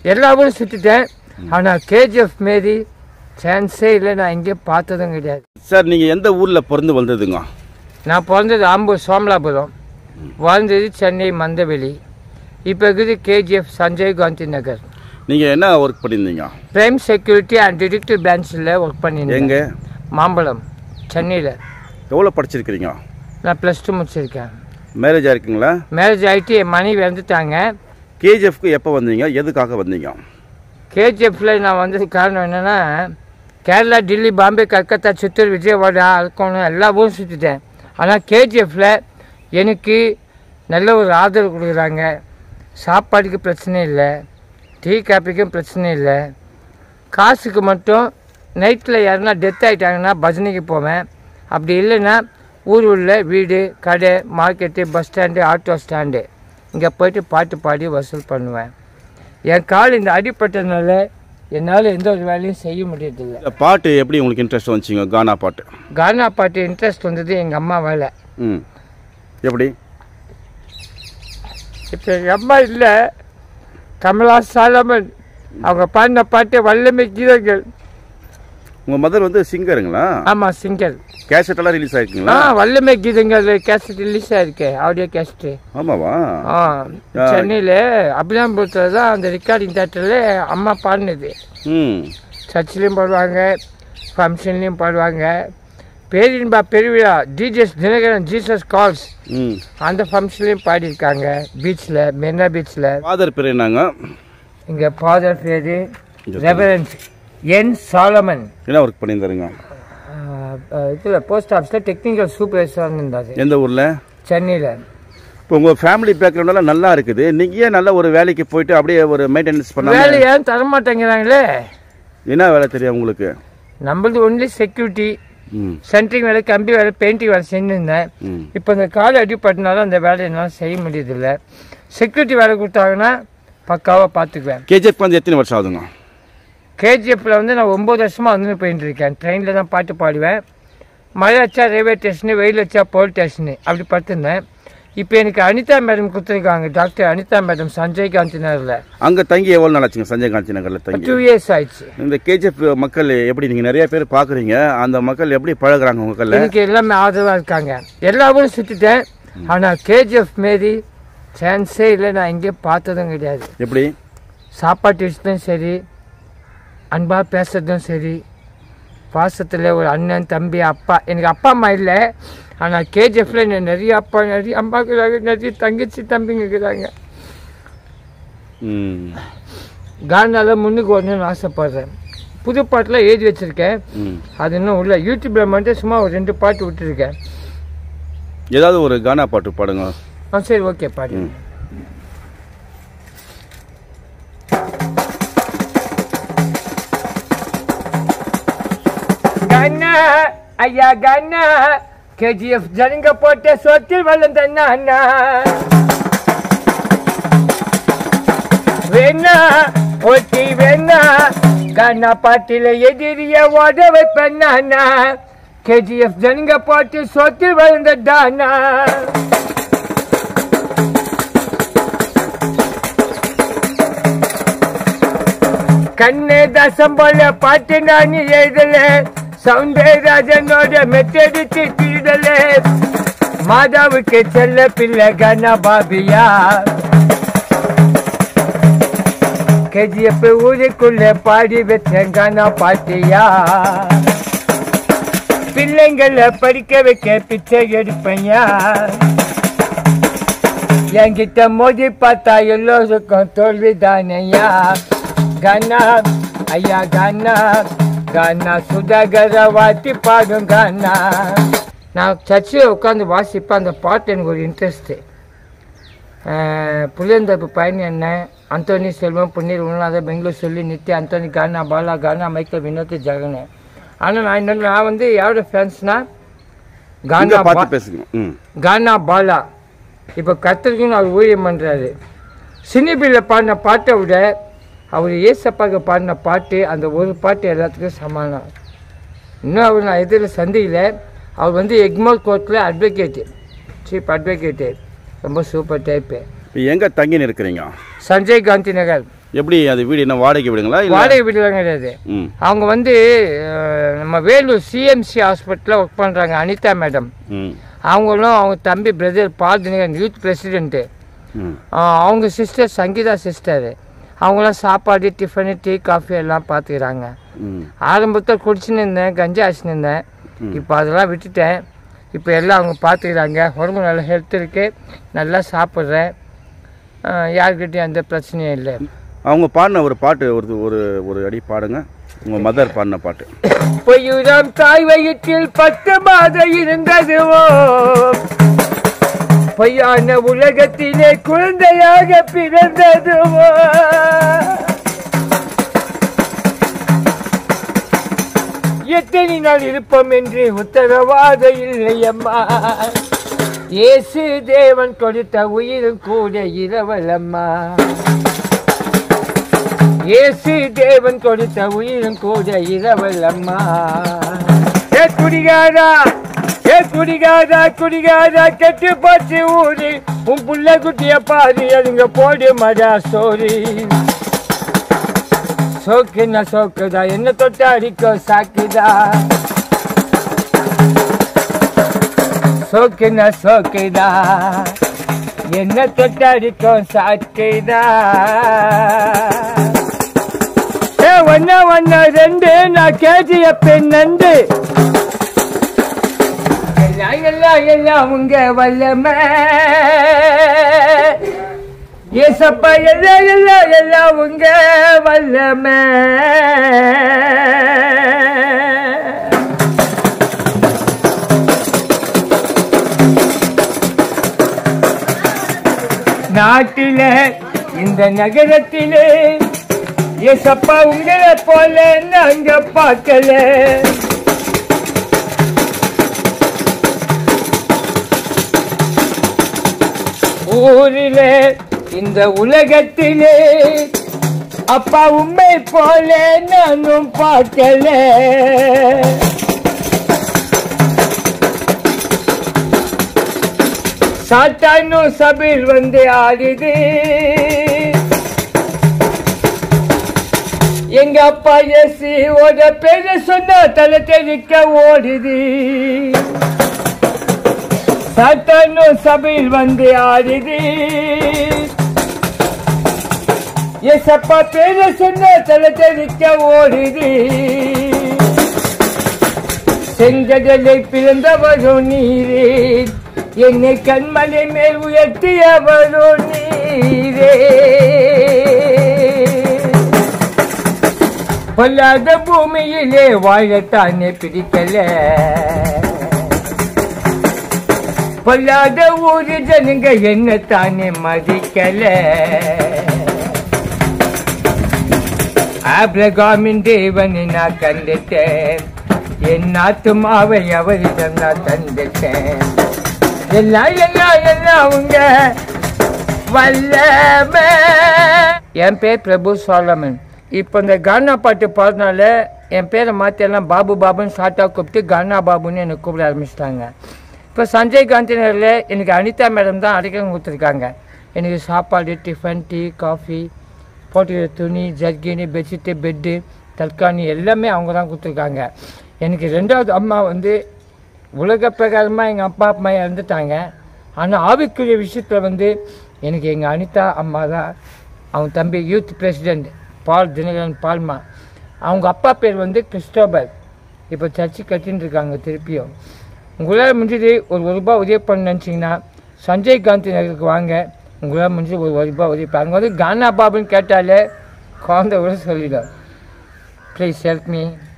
எல்லா ஊரும் சுற்றிட்டேன் ஆனால் கேஜிஎஃப் மாரி சான்ஸே இல்லை நான் எங்கேயும் பார்த்ததும் கிடையாது சார் நீங்கள் எந்த ஊரில் பிறந்து வந்ததுங்க நான் பிறந்தது ஆம்பூர் சோமலாபுரம் வாழ்ந்தது சென்னை மந்தவெளி இப்போ இருக்குது கேஜிஎஃப் சஞ்சய் காந்தி நகர் நீங்கள் என்ன ஒர்க் பண்ணியிருந்தீங்க பிரைம் செக்யூரிட்டி அண்ட் டிடெக்டிவ் பிரான்ச்சில் ஒர்க் பண்ணியிருந்தேன் எங்கே மாம்பழம் சென்னையில் எவ்வளோ படிச்சிருக்கிறீங்க நான் ப்ளஸ் டூ முடிச்சிருக்கேன் மேரேஜ் ஆயிருக்குங்களா மேரேஜ் ஆகிட்டு என் மனைவி வந்துட்டாங்க கேஜிஎஃப்க்கு எப்போ வந்தீங்க எதுக்காக வந்தீங்க கேஜிஎஃப்பில் நான் வந்தது காரணம் என்னென்னா கேரளா டெல்லி பாம்பே கல்கத்தா சித்தூர் விஜயவாடா அல்கோணம் எல்லா ஊரும் சுற்றிட்டேன் ஆனால் கேஜிஎஃப்பில் எனக்கு நல்ல ஒரு ஆதரவு கொடுக்குறாங்க சாப்பாடுக்கு பிரச்சனை இல்லை டீ காப்பிக்கும் பிரச்சனை இல்லை காசுக்கு மட்டும் நைட்டில் யாருன்னா டெத் ஆகிட்டாங்கன்னா பஜனைக்கு போவேன் அப்படி இல்லைன்னா ஊர் உள்ள வீடு கடை market bus stand auto stand இங்கே போயிட்டு பாட்டு பாடி வசூல் பண்ணுவேன் என் கால் இந்த அடிப்பட்டதுனால என்னால் எந்த ஒரு வேலையும் செய்ய முடியறதில்ல இந்த பாட்டு எப்படி உங்களுக்கு இன்ட்ரெஸ்ட் வந்துச்சுங்க கானா பாட்டு கானா பாட்டு இன்ட்ரெஸ்ட் வந்தது எங்கள் அம்மா வேலை ம் எப்படி இப்போ எங்கள் அம்மா இல்லை கமலா சாலமன் அவங்க பாடின பாட்டு வல்லமை கீதங்கள் உங்கள் மதர் வந்து சிங்கருங்களா ஆமாம் சிங்கர் கேசட் எல்லாம் ரிலீஸ் ஆ ஆயிருக்குங்களா வல்லமை கீதங்கள் கேசட் ரிலீஸ் ஆயிருக்கு ஆடியோ கேசட்டு ஆமாவா ஆ சென்னையில் அபிராம்புரத்தில் தான் அந்த ரெக்கார்டிங் தேட்டரில் அம்மா பாடினது ம் சர்ச்சிலையும் பாடுவாங்க ஃபங்க்ஷன்லேயும் பாடுவாங்க பேரின்பா பெருவிழா டிஜிஎஸ் தினகரன் ஜீசஸ் கால்ஸ் ம் அந்த ஃபங்க்ஷன்லேயும் பாடியிருக்காங்க பீச்சில் மெரினா பீச்சில் ஃபாதர் பேர் என்னங்க இங்கே ஃபாதர் பேர் ரெவரன்ஸ் என் சாலமன் என்ன ஒர்க் பண்ணியிருந்தாருங்க இதில் போஸ்ட் ஆஃபீஸில் டெக்னிக்கல் சூப்பர்வைசராக இருந்தார் எந்த ஊரில் சென்னையில் இப்போ உங்கள் ஃபேமிலி பேக்ரவுண்டெல்லாம் நல்லா இருக்குது நீங்கள் ஏன் நல்ல ஒரு வேலைக்கு போயிட்டு அப்படியே ஒரு மெயின்டெனன்ஸ் வேலை பண்ணாமல் ஏன் தரமாட்டேங்கிறாங்களே என்ன வேலை தெரியும் உங்களுக்கு நம்மளது ஒன்லி செக்யூரிட்டி ம் சென்ட்ரிங் வேலை கம்பி வேலை பெயிண்டிங் வேலை செஞ்சுருந்தேன் ம் இப்போ இந்த கால் அடிப்பட்டனால அந்த வேலையை என்னால் செய்ய முடியதில்லை செக்யூரிட்டி வேலை கொடுத்தாங்கன்னா பக்காவாக பார்த்துக்குவேன் கேஜிஎஃப் வந்து எத்தனை வருஷம் ஆகுதுங்க கேஜிஎஃப்பில் வந்து நான் ஒம்பது வருஷமாக வந்து போயிட்டு இருக்கேன் ட்ரெயினில் தான் பாட்டு பாடுவேன் மழை வச்சா ரயில்வே ஸ்டேஷனு வெயில் வச்சா போலீஸ் ஸ்டேஷனு அப்படி படுத்திருந்தேன் இப்போ எனக்கு அனிதா மேடம் கொடுத்துருக்காங்க டாக்டர் அனிதா மேடம் சஞ்சய் காந்தி நகரில் அங்கே தங்கி எவ்வளோ நாள் ஆச்சுங்க சஞ்சய் காந்தி நகரில் தங்கி டூ இயர்ஸ் ஆயிடுச்சு இந்த கேஜிஎஃப் மக்கள் எப்படி நீங்கள் நிறைய பேர் பார்க்குறீங்க அந்த மக்கள் எப்படி பழகுறாங்க உங்கள் எனக்கு எல்லாமே ஆதரவாக இருக்காங்க எல்லா ஊரும் சுற்றிட்டேன் ஆனால் கேஜிஎஃப் மாரி சான்ஸே இல்லை நான் எங்கேயும் பார்த்ததும் கிடையாது எப்படி சாப்பாட்டு விஷயத்தும் சரி அன்பாக பேசுறதும் சரி பாசத்தில் ஒரு அண்ணன் தம்பி அப்பா எனக்கு அப்பா அம்மா இல்லை ஆனால் கேஜிஎஃப்ல எனக்கு நிறைய அப்பா நிறைய அம்மா இருக்கிறாங்க நிறைய தங்கச்சி தம்பிங்க இருக்கிறாங்க ம் கானால முன்னுக்கு வரணும்னு ஆசைப்படுறேன் புது பாட்டெலாம் எழுதி வச்சுருக்கேன் ம் அது இன்னும் உள்ள யூடியூப்பில் மட்டும் சும்மா ஒரு ரெண்டு பாட்டு விட்டுருக்கேன் ஏதாவது ஒரு கானா பாட்டு பாடுங்க ஆ சரி ஓகே பாடு ம். கண்ணா ஐயா கண்ணா கேஜிஎஃப் ஜனங்க போட்ட சொத்தில் வளர்ந்த அண்ணா வேணா ஒட்டி வேணா கண்ணா பாட்டில எதிரிய ஓட வைப்பண்ணா கேஜிஎஃப் ஜனங்க போட்டு சொத்தில் வளர்ந்த டானா கண்ணே தசம் போல பாட்டு நான் எழுதல சவுந்தரராஜனோட மெத்தடிச்சு தீடல மாதாவுக்கு செல்ல பிள்ளை கண்ணா பாபியா கேஜிஎஃப் ஊருக்குள்ள பாடி வச்சேன் கண்ணா பாட்டியா பிள்ளைங்களை படிக்க வைக்க பிச்சை எடுப்பையா என்கிட்ட மோதி பார்த்தா எல்லோருக்கும் தோல்வி தானையா கண்ணா ஐயா கண்ணா கண்ணா சுதாகர வாத்தி பாடும் கண்ணா நான் சர்ச்சில் உட்காந்து வாசிப்பேன் அந்த பாட்டு எனக்கு ஒரு இன்ட்ரெஸ்ட்டு புளியந்தப்பு பயணி அண்ணன் அந்தோனி செல்வம் புன்னீர் உணநாத பெங்களூர் சொல்லி நித்யா அந்தோனி கானா பாலா கானா மைக்கேல் வினோத் ஜெகன் ஆனால் நான் இன்னொன்று நான் வந்து யாரோட ஃபேன்ஸ்னா இங்கே கானா பா- பார்த்து பேசுங்க ம் கானா பாலா இப்போ கத்திரிக்குன்னு அவர் ஊழியம் பண்ணுறாரு சினிபியில் பாடின பாட்டை விட அவர் ஏசப்பாக்கு பாடின பாட்டு அந்த ஒரு பாட்டு எல்லாத்துக்கும் சமானம் இன்னும் அவர் நான் எதிரில் சந்தையில் அவர் வந்து எக்மோல் கோர்ட்டில் அட்வொகேட்டு சீப் அட்வொகேட்டு ரொம்ப சூப்பர் டைப்பு இப்போ எங்கே தங்கி இருக்கிறீங்க சஞ்சய் காந்தி நகர் எப்படி அது வீடு என்ன வாடகை வீடுங்களா இல்லை வாடகை வீடுலாம் கிடையாது ம் அவங்க வந்து அஹ், நம்ம வேலூர் சிஎம்சி ஹாஸ்பிட்டலில் ஒர்க் பண்ணுறாங்க அனிதா மேடம் ம் அவங்களும் அவங்க தம்பி brother Paul Dhinakaran youth president ம் அவங்க சிஸ்டர் சங்கீதா சிஸ்டரு அவங்களாம் சாப்பாடு டிஃபனு டீ காஃபி எல்லாம் பார்த்துக்கிறாங்க ம் ஆரம்பத்தில் குடிச்சுன்னு இருந்தேன் கஞ்சா அடிச்சுன்னு இருந்தேன் இப்போ அதெல்லாம் விட்டுட்டேன் இப்போ எல்லாம் அவங்க பார்த்துக்கிறாங்க உடம்பு நல்ல ஹெல்த் இருக்குது நல்லா சாப்பிட்றேன் யாருக்கிட்டையும் எந்த பிரச்சனையும் இல்லை அவங்க பாடின ஒரு பாட்டு ஒரு ஒரு ஒரு அடி பாடுங்க உங்கள் மதர் பாடின பாட்டு பொய்யுரம் தாய் வயிற்றில் பத்து மாதம் இருந்ததுவோ பொய்யான உலகத்திலே குழந்தையாக பிறந்ததுவோ எத்தனை நாள் இருப்போம் என்று உத்தரவாத இல்லையம்மா இயேசு தேவன் கொடுத்த உயிரும் கூட இரவலம்மா இயேசு தேவன் கொடுத்த உயிரும் கூட இரவலம்மா ஏ குடிகாரா ஏ குடிகாரா குடிகாரா கெட்டு போச்சு ஊரு உன் புள்ள குட்டிய பாரு அதுங்க போடு மடா சோறு சோக்குன்னா சோக்குதா என்ன தொட்டு அடிக்கோ சாக்குதா சோக்குன்னா சோக்குதா என்ன தொட்டு அடிக்கோ சாக்குதா ஏ ஒன்னா ஒன்னா ரெண்டு நான் கேஜிய பெண் நண்டு எல்லாம் எல்லாம் எல்லாம் உங்க வல்லம ஏசப்பா எல்லாம் எல்லாம் எல்லாம் உங்க வல்லம நாட்டில இந்த நகரத்திலே ஏசப்பா உங்களை போல நாங்க பார்க்கல ஊரிலே இந்த உலகத்திலே அப்பா உண்மை போல நானும் பார்க்கல சாத்தானும் சபையில் வந்து ஆடுது எங்க அப்பா எசி ஓட பேர சொன்னா தலை தெறிக்க ஓடுது சாத்தானும் சபையில் வந்து ஆடுது எசப்பா பேர சொன்ன தலை தெறிக்க ஓடுது செங்கடலை பிறந்தவரும் நீரே என்னை கண்மலை மேல் உயர்த்தியவரும் நீரே பொல்லாத பூமியிலே வாழத்தானே பிடிக்கல பொல்லாத ஊரு ஜனங்க என்ன தானே மதிக்கல ஆப்ரகாமின் தேவனை நான் கண்டுட்டேன் என் ஆத்துமாவை அவரிடம் நான் தந்துட்டேன் எல்லாம் எல்லாம் எல்லாம் உங்க வல்லம என் பேர் பிரபு சோலமன் இப்போ இந்த கானா பாட்டு பாடுறதுனால என் பேரை மாற்றி எல்லாம் பாபு பாபுன்னு ஷார்ட்டாக கூப்பிட்டு கானா பாபுன்னு என்னை கூப்பிட ஆரம்பிச்சிட்டாங்க இப்போ சஞ்சய் காந்தி நகரில் எனக்கு அனிதா மேடம் தான் அடைக்கலம் கொடுத்துருக்காங்க எனக்கு சாப்பாடு டிஃபன் டீ காஃபி போட்டுக்கிற துணி ஜர்கினி பெட்ஷீட்டு பெட்டு தற்காணி எல்லாமே அவங்க தான் கொடுத்துருக்காங்க எனக்கு ரெண்டாவது அம்மா வந்து உலக பிரகாரமாக எங்கள் அப்பா அம்மா இறந்துட்டாங்க ஆனால் ஆவிக்குரிய விஷயத்தில் வந்து எனக்கு எங்கள் அனிதா அம்மா தான் அவங்க தம்பி யூத் பிரசிடெண்ட் பால் தினகரன் பால்மா அவங்க அப்பா பேர் வந்து கிறிஸ்டோபர் இப்போ சர்ச்சு கட்டின்னு இருக்காங்க திருப்பியும் உங்களால் முடிஞ்சது ஒரு ஒரு ரூபாய் உதவி பண்ண நினச்சிங்கன்னா சஞ்சய் காந்தி நகருக்கு வாங்க உங்களால் முடிஞ்சது ஒரு ஒரு ரூபாய் உதவி அங்கே வந்து கானா பாபுன்னு கேட்டாலே குழந்தை கூட சொல்லிடும் ப்ளீஸ் ஹெல்ப் மீ